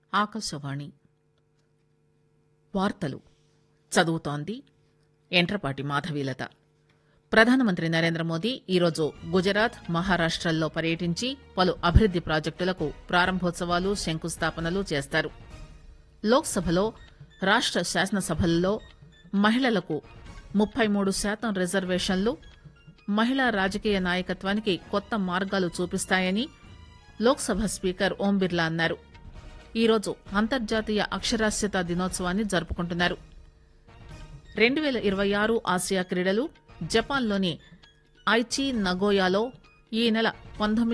ఆకాశవాణి వార్తలు చదువుతోంది ఎంట్రపాటి మాధవీలత ప్రధానమంత్రి నరేంద్ర మోదీ ఈరోజు గుజరాత్ మహారాష్టల్లో పర్యటించి పలు అభివృద్ది ప్రాజెక్టులకు ప్రారంభోత్సవాలు శంకుస్థాపనలు చేస్తారు లోక్ సభలో రాష్ట శాసనసభల్లో మహిళలకు ముప్పై మూడు శాతం రిజర్వేషన్లు మహిళా రాజకీయ నాయకత్వానికి కొత్త మార్గాలు చూపిస్తాయని లోక్ సభ స్పీకర్ ఓం బిర్లా అన్నారు ఈరోజు అంతర్జాతీయ అక్షరాస్యత దినోత్సవాన్ని జరుపుకుంటున్నారు రెండు పేల ఇరవై ఆరు ఆసియా క్రీడలు జపాన్లోని ఐచి నగోయాలో ఈ నెల పంతొమ్మిది